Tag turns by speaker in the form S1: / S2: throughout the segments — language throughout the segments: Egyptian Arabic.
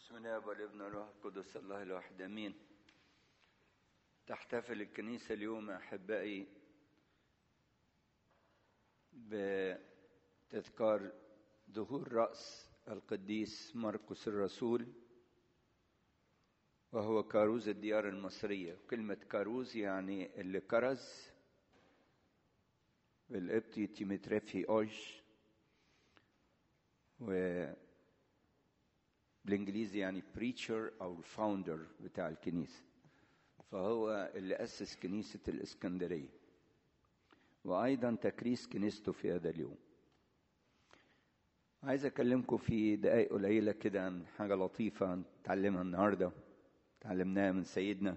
S1: بسم الله والابن والروح القدس الله الواحد امين تحتفل الكنيسه اليوم احبائي بتذكار ظهور راس القديس مرقس الرسول وهو كاروز الديار المصريه كلمه كاروز يعني اللي كرز بالقبطي تيمتريفي اوج و بالانجليزي يعني بريتشر او الفاوندر بتاع الكنيسه فهو اللي اسس كنيسه الاسكندريه وايضا تكريس كنيسته في هذا اليوم عايز اكلمكم في دقائق قليله كده عن حاجه لطيفه نتعلمها النهارده تعلمناها من سيدنا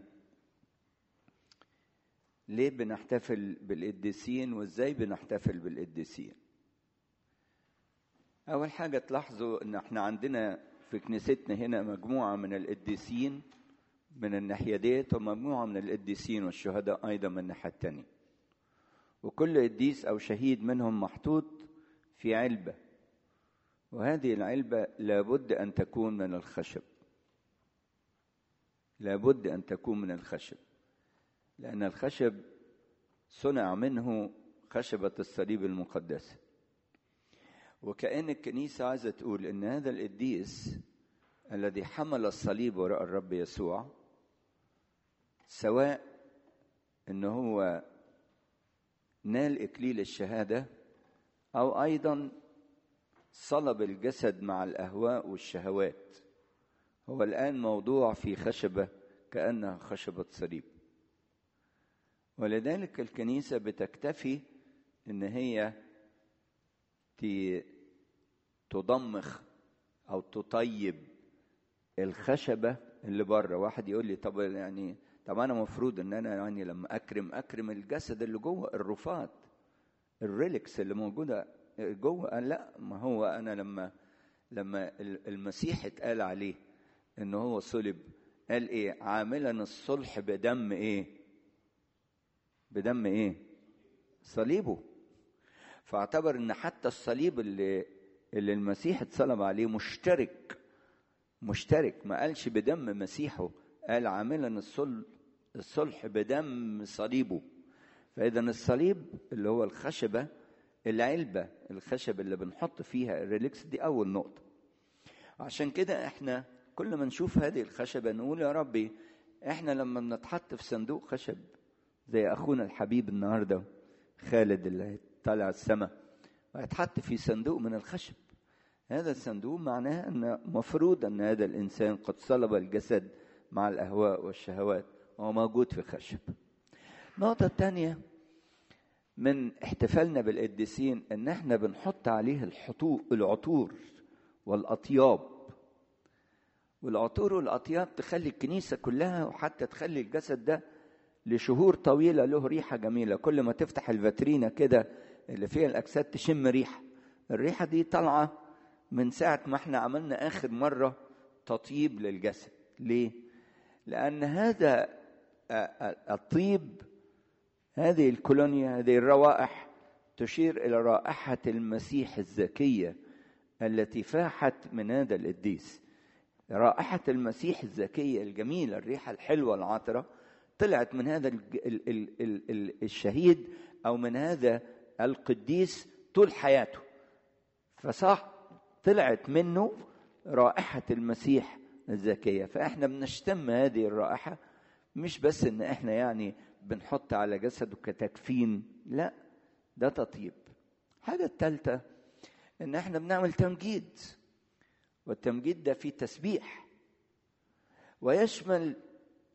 S1: ليه بنحتفل بالقديسين وازاي بنحتفل بالقديسين اول حاجه تلاحظوا ان احنا عندنا في كنيستنا هنا مجموعة من القديسين من الناحية ديت ومجموعة من القديسين والشهداء أيضا من الناحية التانية وكل قديس أو شهيد منهم محطوط في علبة وهذه العلبة لابد أن تكون من الخشب لابد أن تكون من الخشب لأن الخشب صنع منه خشبة الصليب المقدسة وكأن الكنيسة عايزة تقول إن هذا القديس الذي حمل الصليب وراء الرب يسوع سواء إن هو نال إكليل الشهادة أو أيضا صلب الجسد مع الأهواء والشهوات هو الآن موضوع في خشبة كأنها خشبة صليب ولذلك الكنيسة بتكتفي إن هي تضمخ او تطيب الخشبه اللي بره واحد يقول لي طب يعني طب انا المفروض ان انا يعني لما اكرم اكرم الجسد اللي جوه الرفات الريلكس اللي موجوده جوه لا ما هو انا لما لما المسيح اتقال عليه ان هو صلب قال ايه عاملا الصلح بدم ايه بدم ايه صليبه فاعتبر ان حتى الصليب اللي اللي المسيح اتصلب عليه مشترك مشترك ما قالش بدم مسيحه قال عاملا الصلح الصلح بدم صليبه فاذا الصليب اللي هو الخشبه العلبه الخشب اللي بنحط فيها الريلكس دي اول نقطه عشان كده احنا كل ما نشوف هذه الخشبه نقول يا ربي احنا لما بنتحط في صندوق خشب زي اخونا الحبيب النهارده خالد اللي طالع السماء ويتحط في صندوق من الخشب هذا الصندوق معناه أن مفروض أن هذا الإنسان قد صلب الجسد مع الأهواء والشهوات وهو موجود في خشب النقطة الثانية من احتفالنا بالقديسين ان احنا بنحط عليه الحطور العطور والاطياب والعطور والاطياب تخلي الكنيسه كلها وحتى تخلي الجسد ده لشهور طويله له ريحه جميله كل ما تفتح الفاترينا كده اللي فيها الاجساد تشم ريحه الريحه دي طالعه من ساعه ما احنا عملنا اخر مره تطيب للجسد ليه لان هذا الطيب هذه الكولونيا هذه الروائح تشير الى رائحه المسيح الزكيه التي فاحت من هذا القديس رائحه المسيح الزكيه الجميله الريحه الحلوه العطره طلعت من هذا الشهيد او من هذا القديس طول حياته فصح طلعت منه رائحة المسيح الزكية فإحنا بنشتم هذه الرائحة مش بس إن إحنا يعني بنحط على جسده كتكفين لا ده تطيب حاجة التالتة إن إحنا بنعمل تمجيد والتمجيد ده فيه تسبيح ويشمل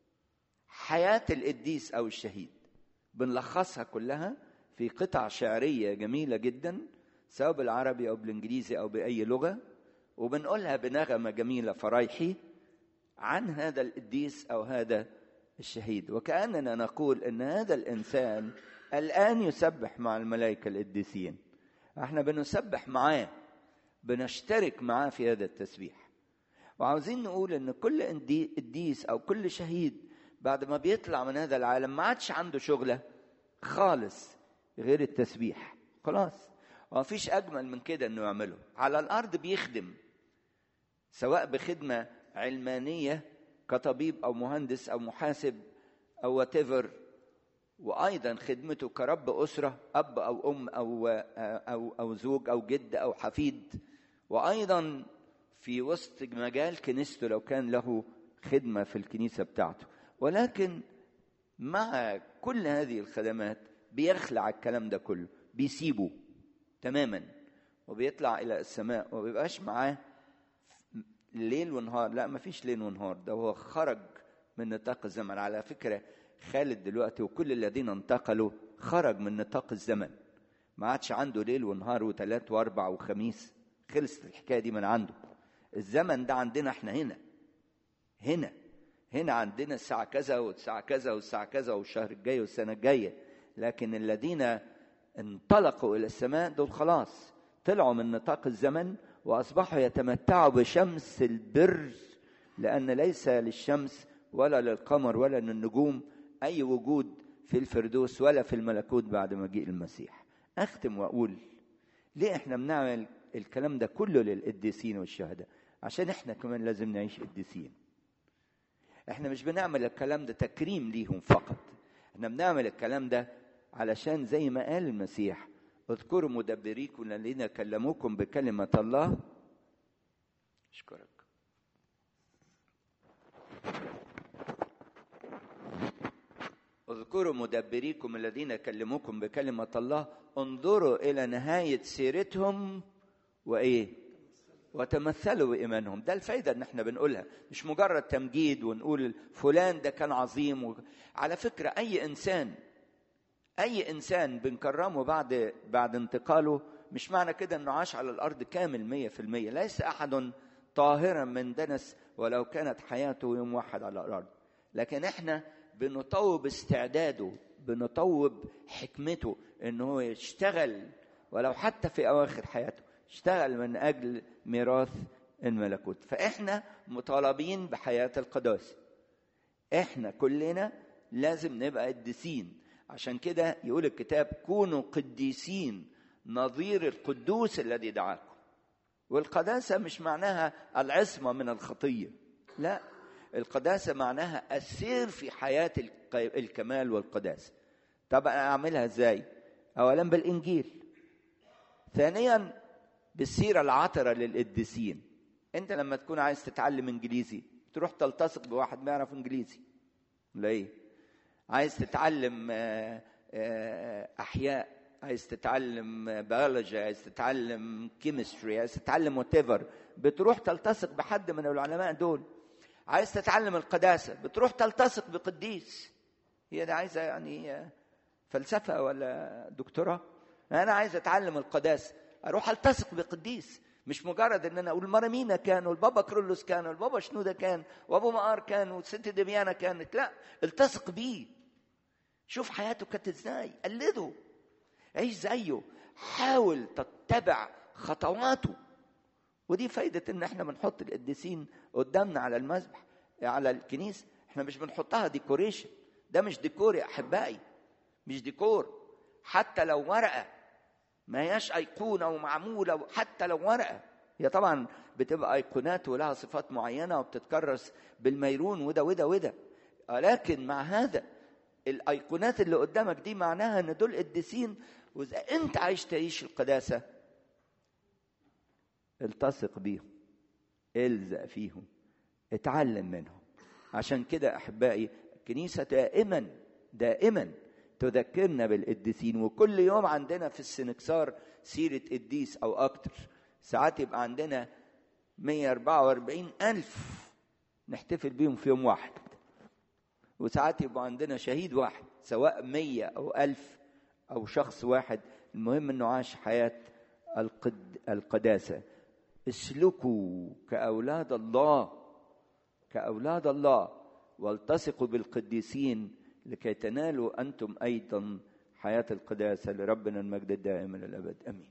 S1: حياة القديس أو الشهيد بنلخصها كلها في قطع شعرية جميلة جدا سواء بالعربي أو بالإنجليزي أو بأي لغة وبنقولها بنغمة جميلة فرايحي عن هذا القديس أو هذا الشهيد وكأننا نقول أن هذا الإنسان الآن يسبح مع الملائكة القديسين احنا بنسبح معاه بنشترك معاه في هذا التسبيح وعاوزين نقول ان كل قديس او كل شهيد بعد ما بيطلع من هذا العالم ما عادش عنده شغله خالص غير التسبيح خلاص ما فيش اجمل من كده انه يعمله على الارض بيخدم سواء بخدمه علمانيه كطبيب او مهندس او محاسب او واتيفر وايضا خدمته كرب اسره اب او ام او او او زوج او جد او حفيد وايضا في وسط مجال كنيسته لو كان له خدمه في الكنيسه بتاعته ولكن مع كل هذه الخدمات بيخلع الكلام ده كله بيسيبه تماما وبيطلع الى السماء وما بيبقاش معاه ليل ونهار لا ما فيش ليل ونهار ده هو خرج من نطاق الزمن على فكره خالد دلوقتي وكل الذين انتقلوا خرج من نطاق الزمن ما عادش عنده ليل ونهار وثلاث واربع وخميس خلصت الحكايه دي من عنده الزمن ده عندنا احنا هنا هنا هنا عندنا الساعة كذا والساعة كذا والساعة كذا والشهر الجاي والسنة الجاية لكن الذين انطلقوا إلى السماء دول خلاص طلعوا من نطاق الزمن وأصبحوا يتمتعوا بشمس البر لأن ليس للشمس ولا للقمر ولا للنجوم أي وجود في الفردوس ولا في الملكوت بعد مجيء المسيح أختم وأقول ليه إحنا بنعمل الكلام ده كله للقديسين والشهداء عشان إحنا كمان لازم نعيش قديسين احنا مش بنعمل الكلام ده تكريم ليهم فقط احنا بنعمل الكلام ده علشان زي ما قال المسيح اذكروا مدبريكم الذين كلموكم بكلمة الله اشكرك اذكروا مدبريكم الذين كلموكم بكلمة الله انظروا إلى نهاية سيرتهم وإيه وتمثلوا بإيمانهم ده الفايدة إن احنا بنقولها مش مجرد تمجيد ونقول فلان ده كان عظيم و... على فكرة أي إنسان أي إنسان بنكرمه بعد بعد انتقاله مش معنى كده إنه عاش على الأرض كامل مية في المية ليس أحد طاهرا من دنس ولو كانت حياته يوم واحد على الأرض لكن احنا بنطوب استعداده بنطوب حكمته إنه هو يشتغل ولو حتى في أواخر حياته اشتغل من اجل ميراث الملكوت فاحنا مطالبين بحياه القداسه احنا كلنا لازم نبقى قديسين عشان كده يقول الكتاب كونوا قديسين نظير القدوس الذي دعاكم والقداسه مش معناها العصمه من الخطيه لا القداسه معناها السير في حياه الكمال والقداسه طب انا اعملها ازاي اولا بالانجيل ثانيا بالسيره العطره للقديسين انت لما تكون عايز تتعلم انجليزي تروح تلتصق بواحد ما يعرف انجليزي لا ايه عايز تتعلم احياء عايز تتعلم بيولوجي عايز تتعلم كيمستري عايز تتعلم وات بتروح تلتصق بحد من العلماء دول عايز تتعلم القداسه بتروح تلتصق بقديس هي ده عايزه يعني فلسفه ولا دكتوراه انا عايز اتعلم القداسه اروح التصق بقديس مش مجرد ان انا اقول مرامينا كان والبابا كرولوس كان والبابا شنوده كان وابو مقار كان والست دميانه كانت لا التصق بيه شوف حياته كانت ازاي قلده عيش زيه حاول تتبع خطواته ودي فايدة ان احنا بنحط القديسين قدامنا على المذبح على الكنيسة احنا مش بنحطها ديكوريشن ده مش ديكور يا احبائي مش ديكور حتى لو ورقه ما هياش ايقونه ومعموله حتى لو ورقه هي طبعا بتبقى ايقونات ولها صفات معينه وبتتكرس بالميرون وده وده وده لكن مع هذا الايقونات اللي قدامك دي معناها ان دول قديسين واذا انت عايش تعيش القداسه التصق بيهم الزق فيهم اتعلم منهم عشان كده احبائي الكنيسه دائما دائما تذكرنا بالقديسين وكل يوم عندنا في السنكسار سيرة قديس أو أكتر ساعات يبقى عندنا 144 ألف نحتفل بيهم في يوم واحد وساعات يبقى عندنا شهيد واحد سواء مية أو ألف أو شخص واحد المهم أنه عاش حياة القد... القداسة اسلكوا كأولاد الله كأولاد الله والتصقوا بالقديسين لكي تنالوا أنتم أيضا حياة القداسة لربنا المجد الدائم إلى الأبد أمين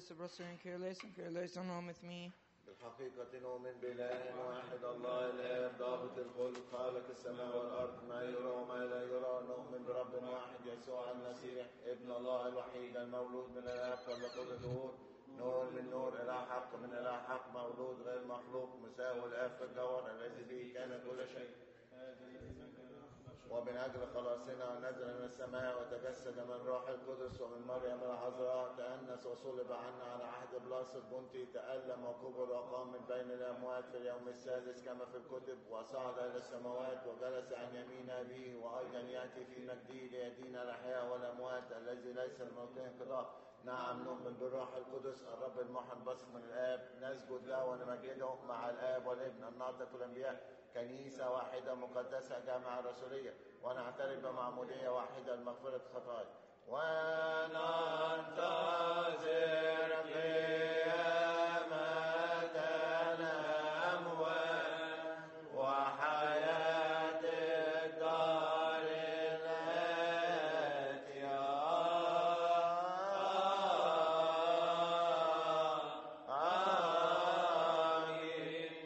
S2: careless, Brother and careless, and careless along with me.
S3: بالحقيقة نؤمن بإله واحد الله الآب ضابط الخلق خالق السماء والأرض ما يرى وما لا يرى نؤمن برب واحد يسوع المسيح ابن الله الوحيد المولود من الآب قبل كل الدهور نور من نور إله حق من إله حق مولود غير مخلوق مساوي الآب في الجوهر الذي به كان كل شيء ومن أجل خلاصنا نزل من السماء وتجسد من روح القدس ومن مريم العذراء تأنس وصلب عنا على عهد بلاس البنطي تألم وكبر وقام من بين الأموات في اليوم السادس كما في الكتب وصعد إلى السماوات وجلس عن يمين أبيه وأيضا يأتي في مجده ليدين الأحياء والأموات الذي ليس الموت انقضاء نعم نؤمن بالروح القدس الرب المحن بصر من الآب نسجد له ونمجده مع الآب والابن الناطق والأنبياء كنيسة واحدة مقدسة جامعة رسولية ونعترف بمعمودية واحدة لمغفرة خطايا